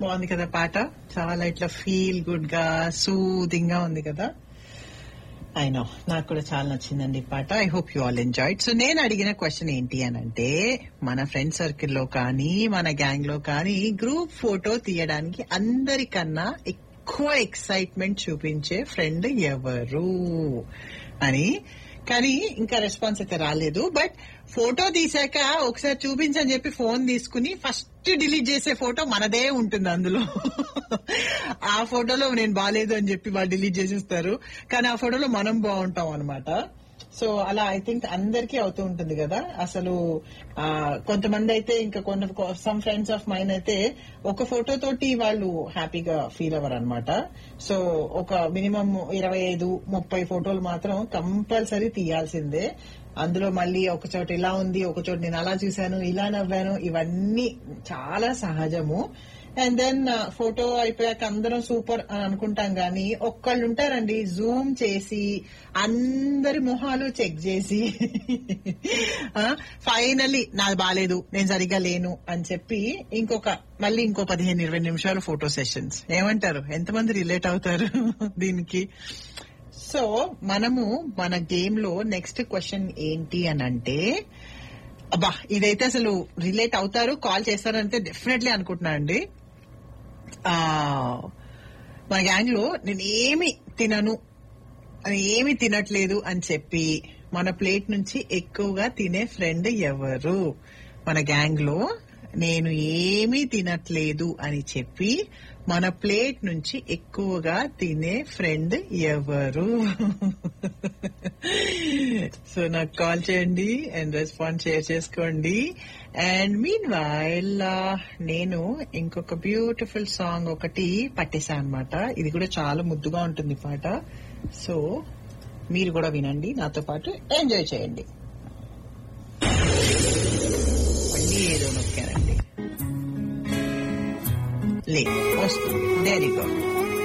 బాగుంది కదా పాట చాలా ఇట్లా ఫీల్ గుడ్ గా సూదింగ్ గా ఉంది కదా అయినో నాకు కూడా చాలా నచ్చిందండి ఈ పాట I hope you all enjoyed so నేను అడిగిన క్వశ్చన్ ఏంటి అని అంటే మన ఫ్రెండ్ సర్కిల్ లో కానీ మన గ్యాంగ్ లో కానీ గ్రూప్ ఫోటో తీయడానికి అందరికన్నా ఎక్కువ ఎక్సైట్మెంట్ చూపించే ఫ్రెండ్ ఎవరు అని కానీ ఇంకా రెస్పాన్స్ అయితే రాలేదు బట్ ఫోటో తీసాక ఒకసారి చూపించని చెప్పి ఫోన్ తీసుకుని ఫస్ట్ డిలీట్ చేసే ఫోటో మనదే ఉంటుంది అందులో ఆ ఫోటోలో నేను బాగాలేదు అని చెప్పి వాళ్ళు డిలీట్ చేసేస్తారు కానీ ఆ ఫోటోలో మనం బాగుంటాం అనమాట సో అలా ఐ థింక్ అందరికీ అవుతూ ఉంటుంది కదా అసలు ఆ, కొంతమంది అయితే ఇంకా కొన్ని సమ్ ఫ్రెండ్స్ ఆఫ్ మైన్ అయితే ఒక ఫోటో తోటి వాళ్ళు హ్యాపీగా ఫీల్ అవ్వరు అనమాట సో ఒక మినిమం ఇరవై ఐదు ముప్పై ఫోటోలు మాత్రం కంపల్సరీ తీయాల్సిందే అందులో మళ్ళీ ఒక చోట ఇలా ఉంది ఒక చోట నేను అలా చూశాను ఇలా నవ్వాను ఇవన్నీ చాలా సహజము అండ్ దెన్ ఫోటో అయిపోయాక అందరం సూపర్ అని అనుకుంటాం గానీ ఒక్కళ్ళు ఉంటారండి జూమ్ చేసి అందరి మొహాలు చెక్ చేసి ఫైనల్లీ నాది బాగాలేదు నేను సరిగా లేను అని చెప్పి ఇంకొక మళ్ళీ ఇంకో పదిహేను ఇరవై నిమిషాలు ఫోటో సెషన్స్ ఏమంటారు ఎంతమంది రిలేట్ అవుతారు దీనికి సో మనము మన గేమ్ లో నెక్స్ట్ క్వశ్చన్ ఏంటి అని అంటే అబ్బా ఇదైతే అసలు రిలేట్ అవుతారు కాల్ చేస్తారంటే డెఫినెట్లీ అనుకుంటున్నా అండి ఆ, మా గ్యాంగ్ లో నేను ఏమి తినను అని ఏమి తినట్లేదు అని చెప్పి మన ప్లేట్ నుంచి ఎక్కువగా తినే ఫ్రెండ్ ఎవరు మన గ్యాంగ్ లో నేను ఏమీ తినట్లేదు అని చెప్పి మన ప్లేట్ నుంచి ఎక్కువగా తినే ఫ్రెండ్ ఎవరు సో నాకు కాల్ చేయండి అండ్ రెస్పాన్స్ షేర్ చేసుకోండి అండ్ మీన్ వైల్ నేను ఇంకొక బ్యూటిఫుల్ సాంగ్ ఒకటి పట్టేశా అనమాట ఇది కూడా చాలా ముద్దుగా ఉంటుంది ఈ పాట సో మీరు కూడా వినండి నాతో పాటు ఎంజాయ్ చేయండి మళ్ళీ ఏదో నొక్కానండి లే వస్తుంది దేర్ గో